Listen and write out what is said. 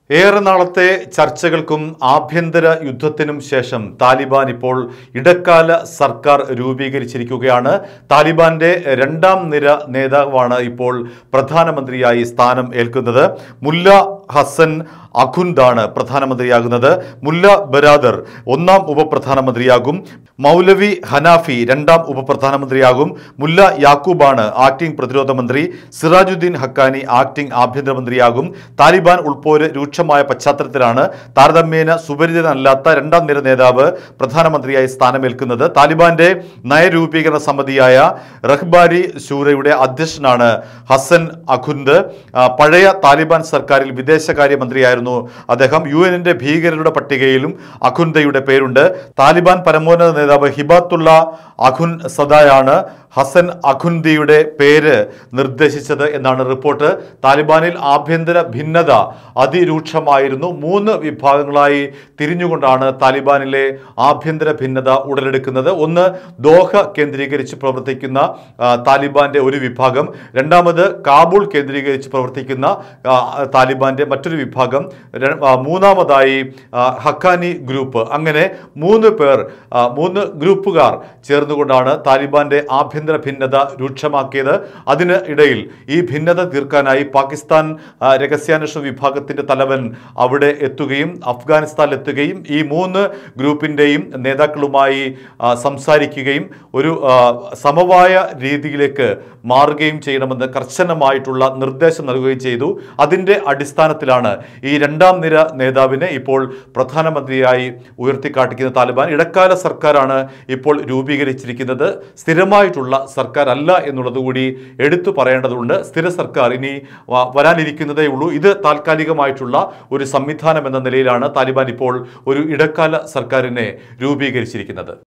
ഏറെ നാളത്തെ ചർച്ചകൾക്കും ആഭ്യന്തര യുദ്ധത്തിനും ശേഷം താലിബാൻ ഇപ്പോൾ ഇടക്കാല സർക്കാർ രൂപീകരിച്ചിരിക്കുകയാണ് താലിബാന്റെ രണ്ടാം നിര നേതാവാണ് ഇപ്പോൾ പ്രധാനമന്ത്രിയായി സ്ഥാനം ഏൽക്കുന്നത് മുല്ല ഹസൻ അഖുന്ദാണ് പ്രധാനമന്ത്രിയാകുന്നത് മുല്ല ബരാദർ ഒന്നാം ഉപപ്രധാനമന്ത്രിയാകും മൗലവി ഹനാഫി രണ്ടാം ഉപപ്രധാനമന്ത്രിയാകും മുല്ല യാക്കൂബാണ് ആക്ടിംഗ് പ്രതിരോധ മന്ത്രി സിറാജുദ്ദീൻ ഹക്കാനി ആക്ടിംഗ് ആഭ്യന്തരമന്ത്രിയാകും താലിബാൻ ഉൾപ്പോര് രൂക്ഷമായ പശ്ചാത്തലത്തിലാണ് താരതമ്യേന സുപരിചിതനല്ലാത്ത രണ്ടാം നിര നേതാവ് പ്രധാനമന്ത്രിയായി സ്ഥാനമേൽക്കുന്നത് താലിബാന്റെ നയരൂപീകരണ സമിതിയായ റഹ്ബാരി ശൂരയുടെ അധ്യക്ഷനാണ് ഹസൻ അഖുന്ദ് ആ, പഴയ താലിബാൻ സർക്കാരിൽ വിദേശകാര്യമന്ത്രിയായിരുന്നു അദ്ദേഹം യു എന്നിന്റെ ഭീകരരുടെ പട്ടികയിലും അഖുന്ദയുടെ പേരുണ്ട് താലിബാൻ പരമോന്നത നേതാവ് ഹിബാത്തുള്ള അഖുൻ സദായാണ് ഹസൻ അഖുന്ദിയുടെ പേര് നിർദ്ദേശിച്ചത് എന്നാണ് റിപ്പോർട്ട് താലിബാനിൽ ആഭ്യന്തര ഭിന്നത അതിരൂക്ഷമായിരുന്നു മൂന്ന് വിഭാഗങ്ങളായി തിരിഞ്ഞുകൊണ്ടാണ് താലിബാനിലെ ആഭ്യന്തര ഭിന്നത ഉടലെടുക്കുന്നത് ഒന്ന് ദോഹ കേന്ദ്രീകരിച്ച് പ്രവർത്തിക്കുന്ന ആ, താലിബാന്റെ ഒരു വിഭാഗം രണ്ടാമത് കാബൂൾ കേന്ദ്രീകരിച്ച് പ്രവർത്തിക്കുന്ന ആ, താലിബാന്റെ മറ്റൊരു വിഭാഗം ര- ആ, മൂന്നാമതായി ആ, ഹക്കാനി ഗ്രൂപ്പ് അങ്ങനെ മൂന്ന് പേർ ആ, മൂന്ന് ഗ്രൂപ്പുകാർ ചേർന്നുകൊണ്ടാണ് താലിബാന്റെ ആഭ്യന്തര ഭിന്നത രൂക്ഷമാക്കിയത് അതിന് ഇടയിൽ ഈ ഭിന്നത തീർക്കാനായി പാകിസ്ഥാൻ ആ, രഹസ്യാന്വേഷണ വിഭാഗത്തിന്റെ തലവൻ അവിടെ എത്തുകയും അഫ്ഗാനിസ്ഥാനിൽ എത്തുകയും ഈ മൂന്ന് ഗ്രൂപ്പിന്റെയും നേതാക്കളുമായി ആ, സംസാരിക്കുകയും ഒരു ആ, സമവായ രീതിയിലേക്ക് മാറുകയും ചെയ്യണമെന്ന് കർശനമായിട്ടുള്ള നിർദ്ദേശം നൽകുകയും ചെയ്തു അതിന്റെ അടിസ്ഥാനത്തിലാണ് ഈ രണ്ടാം നിര നേതാവിനെ ഇപ്പോൾ പ്രധാനമന്ത്രിയായി ഉയർത്തിക്കാട്ടിക്കുന്ന താലിബാൻ ഇടക്കാല സർക്കാരാണ് ഇപ്പോൾ രൂപീകരിച്ചിരിക്കുന്നത് സ്ഥിരമായിട്ടുള്ള സർക്കാർ അല്ല എന്നുള്ളത് കൂടി എടുത്തു പറയേണ്ടതുണ്ട് സ്ഥിര സർക്കാർ ഇനി വ- വരാനിരിക്കുന്നതേ ഉള്ളൂ ഇത് താൽക്കാലികമായിട്ടുള്ള ഒരു സംവിധാനം എന്ന നിലയിലാണ് താലിബാൻ ഇപ്പോൾ ഒരു ഇടക്കാല സർക്കാരിനെ രൂപീകരിച്ചിരിക്കുന്നത്